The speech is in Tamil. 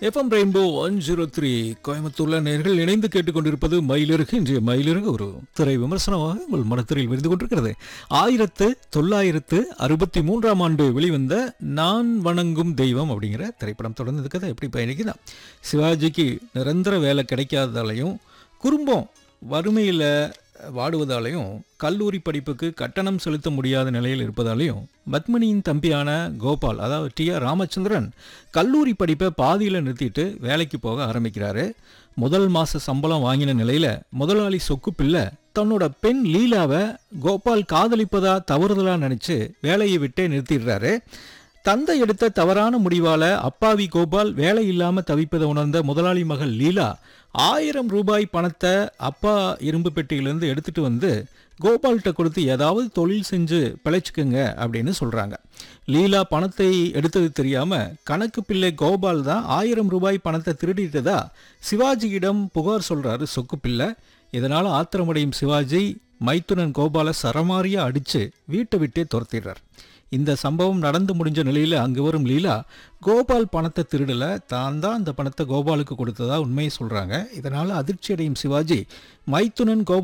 FM rainbow one zero three கோயம்புத்தூர்ல நேர்கள் இணைந்து கேட்டுக்கொண்டிருப்பது மயிலிறகு இன்றைய மயிலிறகு ஒரு திரை விமர்சனமாக உங்கள் மனத்திரையில் விருந்து கொண்டிருக்கிறது ஆயிரத்து தொள்ளாயிரத்து அறுபத்தி மூன்றாம் ஆண்டு வெளிவந்த நான் வணங்கும் தெய்வம் அப்படிங்கிற திரைப்படம் தொடர்ந்து கதை எப்படி பயணிக்குதா சிவாஜிக்கு நிரந்தர வேலை கிடைக்காததாலையும் குடும்பம் வறுமையில் வாடுவதாலையும் கல்லூரி படிப்புக்கு கட்டணம் செலுத்த முடியாத நிலையில் இருப்பதாலையும் பத்மினியின் தம்பியான கோபால் அதாவது டி ஆர் ராமச்சந்திரன் கல்லூரி படிப்பை பாதியில் நிறுத்திட்டு வேலைக்கு போக ஆரம்பிக்கிறாரு முதல் மாத சம்பளம் வாங்கின நிலையில் முதலாளி சொக்கு பிள்ளை தன்னோட பெண் லீலாவை கோபால் காதலிப்பதா தவறுதலா நினைச்சு வேலையை விட்டே நிறுத்திடுறாரு தந்தை எடுத்த தவறான முடிவால அப்பாவி கோபால் வேலை இல்லாம தவிப்பதை உணர்ந்த முதலாளி மகள் லீலா ஆயிரம் ரூபாய் பணத்தை அப்பா இரும்பு பெட்டியிலிருந்து எடுத்துட்டு வந்து கோபால்கிட்ட கொடுத்து ஏதாவது தொழில் செஞ்சு பிழைச்சுக்குங்க அப்படின்னு சொல்றாங்க லீலா பணத்தை எடுத்தது தெரியாம கணக்கு பிள்ளை கோபால் தான் ஆயிரம் ரூபாய் பணத்தை திருடிட்டதா சிவாஜியிடம் புகார் சொல்றாரு சொக்கு பிள்ளை இதனால ஆத்திரமடையும் சிவாஜி மைத்துனன் கோபாலை சரமாரியா அடிச்சு வீட்டை விட்டே துரத்திடுறார் இந்த சம்பவம் நடந்து முடிஞ்ச நிலையில் அங்கு வரும் லீலா கோபால் பணத்தை திருடல தான் தான் அந்த பணத்தை கோபாலுக்கு கொடுத்ததா உண்மையை சொல்றாங்க இதனால அதிர்ச்சி அடையும் சிவாஜி மைத்துனன் கோபால்